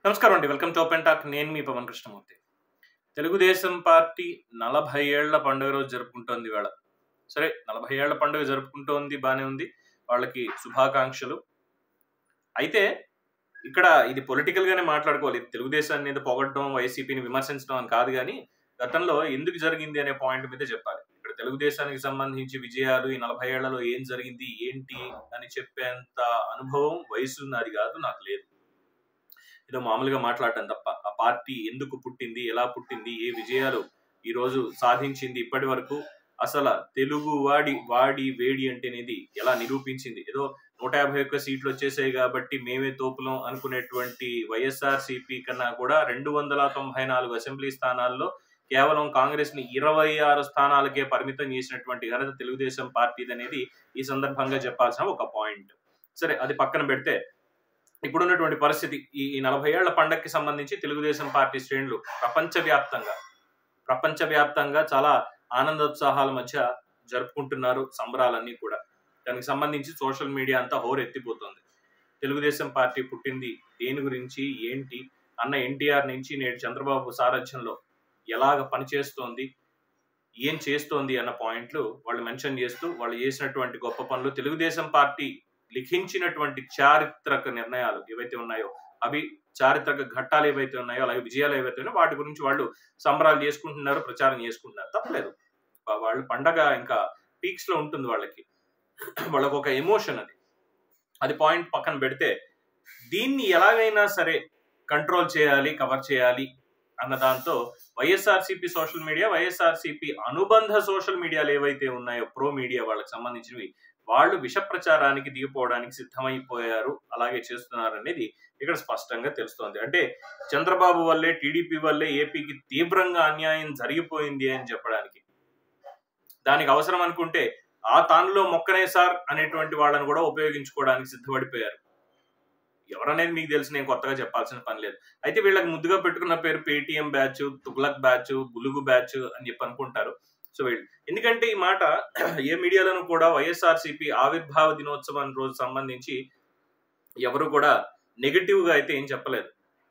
నమస్కారం అండి welcome to open talk నేను మీ పవన్ కృష్ణమూర్తి తెలుగుదేశం పార్టీ నలభై ఏళ్ల పండుగ రోజు జరుపుకుంటోంది ఇవాళ సరే నలభై ఏళ్ల పండుగ జరుపుకుంటోంది బానే ఉంది వాళ్ళకి శుభాకాంక్షలు అయితే ఇక్కడ ఇది పొలిటికల్ గానే మాట్లాడుకోవాలి ఇది తెలుగుదేశాన్ని మీద పొగడడం వైసీపీని విమర్శించడం అని కాదు కానీ గతంలో ఎందుకు జరిగింది అనే పాయింట్ మీద చెప్పాలి ఇక్కడ తెలుగుదేశానికి సంబంధించి విజయాలు ఈ నలభై ఏళ్లలో ఏం జరిగింది ఏంటి అని చెప్పేంత అనుభవం వయసు నాది కాదు నాకు లేదు ఏదో మామూలుగా మాట్లాడటం తప్ప ఆ పార్టీ ఎందుకు పుట్టింది ఎలా పుట్టింది ఏ విజయాలు ఈ రోజు సాధించింది ఇప్పటి వరకు అసలు తెలుగు వాడి వాడి వేడి అంటేనేది ఎలా నిరూపించింది ఏదో నూట యాభై ఒక్క సీట్లు వచ్చేసాయి కాబట్టి మేమే తోపులం అనుకునేటువంటి వైఎస్ఆర్ సిపి కన్నా కూడా రెండు వందల తొంభై నాలుగు అసెంబ్లీ స్థానాల్లో కేవలం కాంగ్రెస్ ని ఇరవై ఆరు స్థానాలకే పరిమితం చేసినటువంటి ఘనత తెలుగుదేశం పార్టీది అనేది ఈ సందర్భంగా చెప్పాల్సిన ఒక పాయింట్ సరే అది పక్కన పెడితే ఇప్పుడున్నటువంటి పరిస్థితి ఈ ఈ నలభై ఏళ్ల పండగకి సంబంధించి తెలుగుదేశం పార్టీ శ్రేణులు ప్రపంచవ్యాప్తంగా ప్రపంచవ్యాప్తంగా చాలా ఆనందోత్సాహాల మధ్య జరుపుకుంటున్నారు సంబరాలన్నీ కూడా దానికి సంబంధించి సోషల్ మీడియా అంతా హోరెత్తిపోతుంది తెలుగుదేశం పార్టీ పుట్టింది దేని గురించి ఏంటి అన్న ఎన్టీఆర్ నుంచి నేడు చంద్రబాబు సారథ్యంలో ఎలాగ పనిచేస్తోంది ఏం చేస్తోంది అన్న పాయింట్లు వాళ్ళు మెన్షన్ చేస్తూ వాళ్ళు చేసినటువంటి గొప్ప పనులు తెలుగుదేశం పార్టీ లిఖించినటువంటి చారిత్రక నిర్ణయాలు ఏవైతే ఉన్నాయో అవి చారిత్రక ఘట్టాలు ఏవైతే ఉన్నాయో అలాగే విజయాలు ఏవైతే ఉన్నాయో వాటి గురించి వాళ్ళు సంబరాలు చేసుకుంటున్నారు ప్రచారం చేసుకుంటున్నారు తప్పలేదు వా- వాళ్ళు పండగ ఇంకా పీక్స్ లో ఉంటుంది వాళ్ళకి వాళ్ళకు ఒక ఎమోషన్ అది అది పాయింట్ పక్కన పెడితే దీన్ని ఎలాగైనా సరే కంట్రోల్ చేయాలి కవర్ చేయాలి అన్న దాంతో వైఎస్ఆర్సీపీ సోషల్ మీడియా వైఎస్ఆర్సీపీ అనుబంధ సోషల్ మీడియాలు ఏవైతే ఉన్నాయో ప్రో మీడియా వాళ్ళకి సంబంధించినవి వాళ్ళు విష ప్రచారానికి దిగిపోవడానికి సిద్ధమైపోయారు అలాగే చేస్తున్నారు అనేది ఇక్కడ స్పష్టంగా తెలుస్తోంది అంటే చంద్రబాబు వల్లే టీడీపీ వల్లే ఏపీకి తీవ్రంగా అన్యాయం జరిగిపోయింది అని చెప్పడానికి దానికి అవసరం అనుకుంటే ఆ తానులో మొక్కనే సార్ అనేటువంటి వాళ్ళని కూడా ఉపయోగించుకోవడానికి సిద్ధపడిపోయారు ఎవరనేది మీకు తెలిసి నేను కొత్తగా చెప్పాల్సిన పని లేదు అయితే వీళ్ళకి ముద్దుగా పెట్టుకున్న పేరు పేటిఎం బ్యాచ్ తుగ్లక్ బ్యాచ్ బులుగు బ్యాచ్ అని చెప్పి అనుకుంటారు సో వీళ్ళు ఎందుకంటే ఈ మాట ఏ మీడియాలోనూ కూడా వైఎస్ఆర్సీపీ ఆవిర్భావ దినోత్సవం రోజు సంబంధించి ఎవరు కూడా నెగిటివ్ గా అయితే ఏం చెప్పలేదు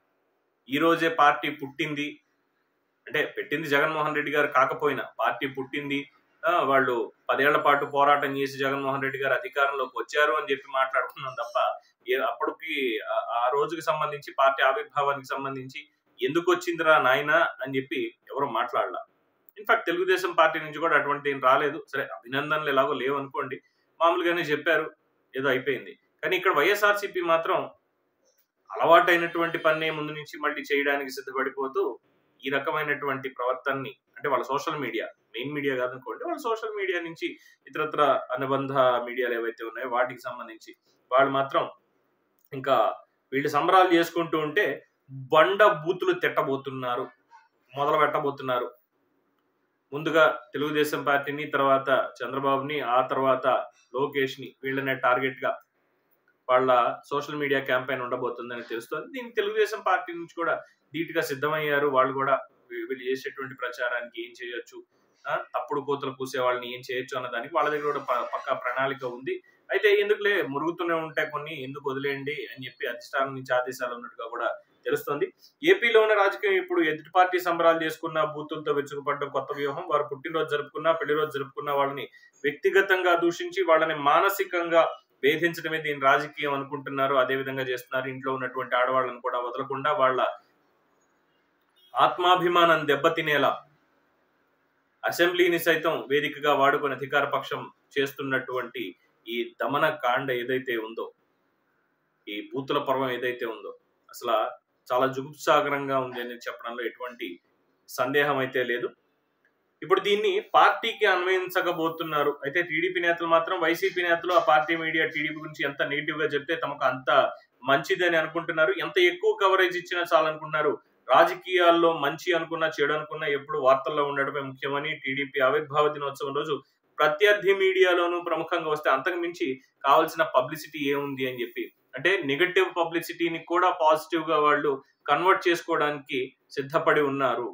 ఈ రోజే పార్టీ పుట్టింది అంటే పెట్టింది జగన్మోహన్ రెడ్డి గారు కాకపోయినా పార్టీ పుట్టింది ఆ, వాళ్ళు పదేళ్ల పాటు పోరాటం చేసి జగన్మోహన్ రెడ్డి గారు అధికారంలోకి వచ్చారు అని చెప్పి మాట్లాడుకున్నాం తప్ప ఏ- అప్పటికి ఆ- ఆ రోజుకి సంబంధించి పార్టీ ఆవిర్భావానికి సంబంధించి ఎందుకు వచ్చిందిరా నాయనా అని చెప్పి ఎవరు మాట్లాడాల ఇన్ఫాక్ట్ తెలుగుదేశం పార్టీ నుంచి కూడా అటువంటి ఏం రాలేదు సరే అభినందనలు ఎలాగో లేవు అనుకోండి మామూలుగానే చెప్పారు ఏదో అయిపోయింది కానీ ఇక్కడ వైఎస్ఆర్సీపీ మాత్రం అలవాటైనటువంటి పన్నే ముందు నుంచి మళ్ళీ చేయడానికి సిద్ధపడిపోతూ ఈ రకమైనటువంటి ప్రవర్తనని అంటే వాళ్ళ సోషల్ మీడియా మెయిన్ మీడియా కాదనుకోండి వాళ్ళ సోషల్ మీడియా నుంచి ఇతరత్ర అనుబంధ మీడియాలు ఏవైతే ఉన్నాయో వాటికి సంబంధించి వాళ్ళు మాత్రం ఇంకా వీళ్ళు సంబరాలు చేసుకుంటూ ఉంటే బండ బూతులు తిట్టబోతున్నారు మొదలు పెట్టబోతున్నారు ముందుగా తెలుగుదేశం పార్టీని తర్వాత చంద్రబాబుని ఆ తర్వాత లోకేష్ ని వీళ్ళనే టార్గెట్ గా వాళ్ళ సోషల్ మీడియా క్యాంపెయిన్ ఉండబోతుందని తెలుస్తుంది దీనికి తెలుగుదేశం పార్టీ నుంచి కూడా ధీటుగా సిద్ధమయ్యారు వాళ్ళు కూడా వీ- వీళ్ళు చేసేటువంటి ప్రచారానికి ఏం చేయొచ్చు ఆ, తప్పుడు కోతలు కూసే వాళ్ళని ఏం చేయొచ్చు అన్న దానికి వాళ్ళ దగ్గర కూడా ప- పక్కా ప్రణాళిక ఉంది అయితే ఎందుకులే మురుగుతూనే ఉంటాయి కొన్ని ఎందుకు వదిలేయండి అని చెప్పి అధిష్టానం నుంచి ఆదేశాలు ఉన్నట్టుగా కూడా తెలుస్తుంది ఏపీలో ఉన్న రాజకీయం ఇప్పుడు ఎదుటి పార్టీ సంబరాలు చేసుకున్న బూతులతో వెచ్చుకుపడడం కొత్త వ్యూహం వారు పుట్టినరోజు జరుపుకున్న పెళ్లి రోజు జరుపుకున్న వాళ్ళని వ్యక్తిగతంగా దూషించి వాళ్ళని మానసికంగా వేధించడమే దీని రాజకీయం అనుకుంటున్నారు అదే విధంగా చేస్తున్నారు ఇంట్లో ఉన్నటువంటి ఆడవాళ్ళని కూడా వదలకుండా వాళ్ళ ఆత్మాభిమానం దెబ్బతినేలా అసెంబ్లీని సైతం వేదికగా వాడుకుని అధికార పక్షం చేస్తున్నటువంటి ఈ దమన కాండ ఏదైతే ఉందో ఈ బూతుల పర్వం ఏదైతే ఉందో అసలు చాలా జుగుప్సాగరంగా ఉంది అని చెప్పడంలో ఎటువంటి సందేహం అయితే లేదు ఇప్పుడు దీన్ని పార్టీకి అన్వయించకపోతున్నారు అయితే టీడీపీ నేతలు మాత్రం వైసీపీ నేతలు ఆ పార్టీ మీడియా టీడీపీ గురించి ఎంత నెగిటివ్ గా చెప్తే తమకు అంత మంచిదని అనుకుంటున్నారు ఎంత ఎక్కువ కవరేజ్ ఇచ్చినా చాలనుకుంటున్నారు రాజకీయాల్లో మంచి అనుకున్నా చెడు అనుకున్నా ఎప్పుడు వార్తల్లో ఉండడమే ముఖ్యమని టీడీపీ ఆవిర్భావ దినోత్సవం రోజు ప్రత్యర్థి మీడియాలోనూ ప్రముఖంగా వస్తే అంతకు మించి కావాల్సిన పబ్లిసిటీ ఏముంది అని చెప్పి అంటే నెగటివ్ పబ్లిసిటీని కూడా పాజిటివ్ గా వాళ్ళు కన్వర్ట్ చేసుకోవడానికి సిద్ధపడి ఉన్నారు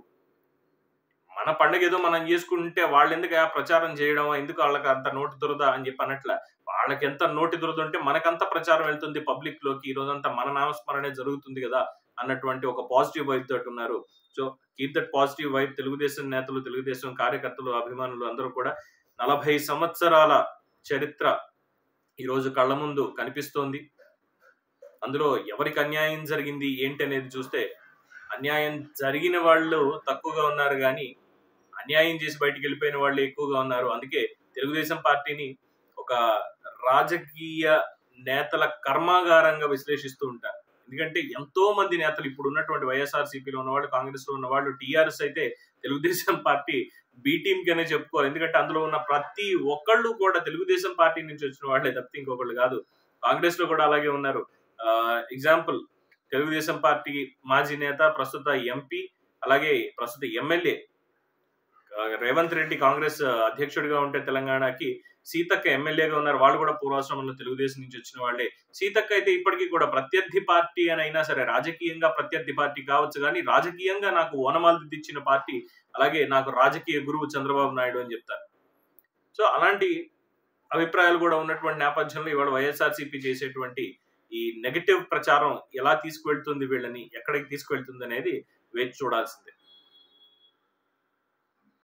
మన పండగ ఏదో మనం చేసుకుంటే వాళ్ళు ఎందుకు ఆ ప్రచారం చేయడం ఎందుకు వాళ్ళకి అంత నోటి దురద అని చెప్పి అన్నట్ల వాళ్ళకి ఎంత నోటి దురద ఉంటే మనకంత ప్రచారం వెళ్తుంది పబ్లిక్ లోకి ఈ రోజంతా మన నామస్మరణే జరుగుతుంది కదా అన్నటువంటి ఒక పాజిటివ్ వైబ్ తోటి ఉన్నారు so keep that positive vibe Telugu Desam నేతలు తెలుగుదేశం కార్యకర్తలు అభిమానులు అందరూ కూడా నలభై సంవత్సరాల చరిత్ర ఈరోజు కళ్ళ ముందు కనిపిస్తోంది అందులో ఎవరికి అన్యాయం జరిగింది ఏంటి అనేది చూస్తే అన్యాయం జరిగిన వాళ్ళు తక్కువగా ఉన్నారు కానీ అన్యాయం చేసి బయటికి వెళ్ళిపోయిన వాళ్ళు ఎక్కువగా ఉన్నారు అందుకే తెలుగుదేశం పార్టీని ఒక రాజకీయ నేతల కర్మాగారంగా విశ్లేషిస్తూ ఉంటారు ఎందుకంటే ఎంతో మంది నేతలు ఇప్పుడు ఉన్నటువంటి వైఎస్ఆర్ సిపిలో ఉన్నవాళ్ళు కాంగ్రెస్ లో ఉన్నవాళ్ళు టీఆర్ఎస్ అయితే తెలుగుదేశం పార్టీ బి టీమ్ కనే చెప్పుకోవాలి ఎందుకంటే అందులో ఉన్న ప్రతి ఒక్కళ్ళు కూడా తెలుగుదేశం పార్టీ నుంచి వచ్చిన వాళ్ళే తప్పితే ఇంకొకళ్ళు కాదు కాంగ్రెస్ లో కూడా అలాగే ఉన్నారు ఎగ్జాంపుల్ తెలుగుదేశం పార్టీ మాజీ నేత ప్రస్తుత ఎంపీ అలాగే ప్రస్తుత ఎమ్మెల్యే రేవంత్ రెడ్డి కాంగ్రెస్ అధ్యక్షుడిగా ఉంటే తెలంగాణకి సీతక్క ఎమ్మెల్యేగా ఉన్నారు వాళ్ళు కూడా పూర్వాశ్రమంలో తెలుగుదేశం నుంచి వచ్చిన వాళ్ళే సీతక్క అయితే ఇప్పటికీ కూడా ప్రత్యర్థి పార్టీ అని అయినా సరే రాజకీయంగా ప్రత్యర్థి పార్టీ కావచ్చు కానీ రాజకీయంగా నాకు ఓనమాలు దిద్దిచ్చిన పార్టీ అలాగే నాకు రాజకీయ గురువు చంద్రబాబు నాయుడు అని చెప్తారు సో అలాంటి అభిప్రాయాలు కూడా ఉన్నటువంటి నేపథ్యంలో ఇవాళ వైఎస్ఆర్సీపీ చేసేటువంటి ఈ నెగటివ్ ప్రచారం ఎలా తీసుకువెళ్తుంది వీళ్ళని ఎక్కడికి తీసుకువెళ్తుంది అనేది వేచి చూడాల్సిందే